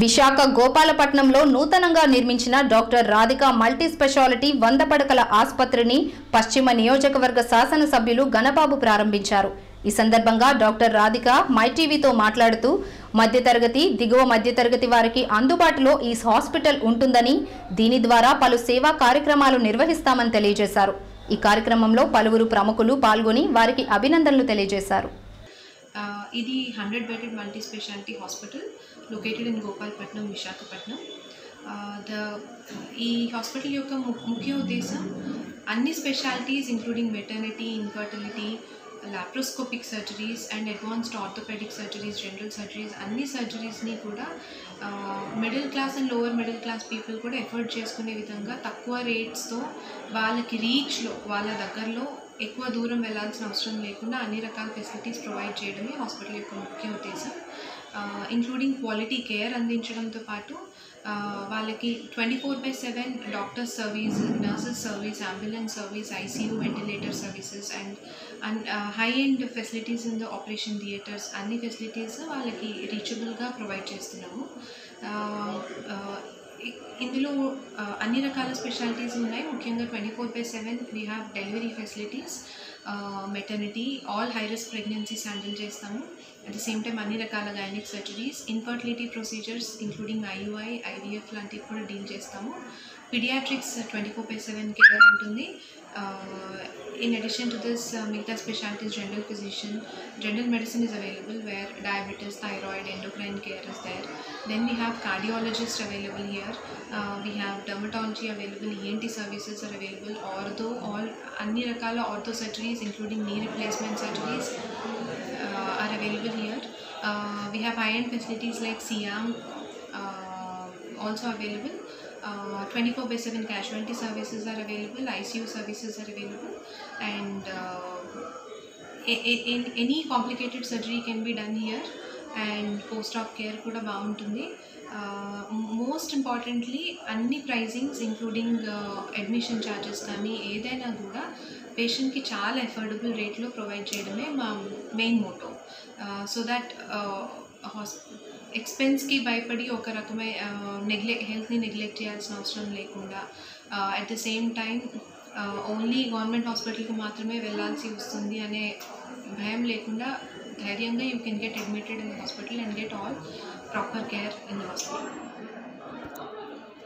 విశాఖ గోపాలపట్నంలో నూతనంగా నిర్మించిన doctor Radhika multi speciality వంద పడకల ఆసుపత్రిని పశ్చిమ నియోజకవర్గ శాసనసభ్యులు గణబాబు ప్రారంభించారు ఈ సందర్భంగా డాక్టర్ రాధిక మైటీవీతో మాట్లాడుతూ మధ్యతరగతి దిగువ మధ్యతరగతి వారికి అందుబాటులో ఈ హాస్పిటల్ ఉంటుందని దీని ద్వారా పలు సేవా కార్యక్రమాలు నిర్వహిస్తామని తెలియజేశారు ఈ కార్యక్రమంలో పలువురు ప్రముఖులు పాల్గొని వారికి అభినందనలు తెలియజేశారు Uh, ఇది hundred bedded multi speciality hospital located in Gopalpatnam Visakhapatnam the ఈ హాస్పిటల్ యొక్క ము- ముఖ్య ఉద్దేశం అన్ని specialities including maternity infertility laparoscopic surgeries and advanced orthopaedic surgeries general surgeries అన్ని సర్జరీస్ని కూడా middle class and lower middle class people కూడా ఎఫర్ట్ చేసుకునే విధంగా తక్కువ రేట్స్తో వాళ్ళకి రీచ్లో వాళ్ళ దగ్గరలో ఎక్కువ దూరం వెళ్ళాల్సిన అవసరం లేకుండా అన్ని రకాల ఫెసిలిటీస్ ప్రొవైడ్ చేయడమే హాస్పిటల్ యొక్క ముఖ్య ఉద్దేశం ఇంక్లూడింగ్ క్వాలిటీ కేర్ అందించడంతో పాటు ఆ, వాళ్ళకి twenty four by seven doctor service nurses service ambulance service ICU ventilator services and and high end facilities in the operation theatres అన్ని ఫెసిలిటీస్ వాళ్ళకి రీచబుల్గా ప్రొవైడ్ చేస్తున్నాము ఆ, ఆ, ఇ- ఇందులో ఆ, అన్ని రకాల స్పెషాలిటీస్ ఉన్నాయి ముఖ్యంగా twenty four by seven we have delivery facilities maternity all high risk pregnancies handle చేస్తాము అట్ ద సేమ్ టైం అన్ని రకాల gynaec surgeries infertility procedures including IUI IVF లాంటివి కూడా డీల్ చేస్తాము paediatrics twenty four by seven care ఉంటుంది in addition to this మిగతా specialities general physician general medicine is available where diabetes, thyroid, endocrine care is there. Then we have cardiologist available here. Uh, we have dermatology available, ENT services are available. Ortho, all అన్ని రకాల ortho surgeries including knee replacement surgeries uh, are available here. Uh, we have high-end facilities like CIAM uh, also available. Uh, 24 by 7 casualty services are available, ICU services are available, and uh, a- a- in any complicated surgery can be done here and post op care కూడా బాగుంటుంది most importantly అన్ని pricings including admission charges కానీ ఏదైనా కూడా పేషెంట్కి చాలా affordable రేట్లో provide చేయడమే మా main motto so that has ఎక్స్పెన్స్కి భయపడి ఒక రకమైన నెగ్లెక్ట్ హెల్త్ని నెగ్లెక్ట్ చేయాల్సిన అవసరం లేకుండా at the same time only government హాస్పిటల్కి మాత్రమే వెళ్ళాల్సి వస్తుంది అనే భయం లేకుండా ధైర్యంగా you can get admitted in the hospital and get all proper care in the hospital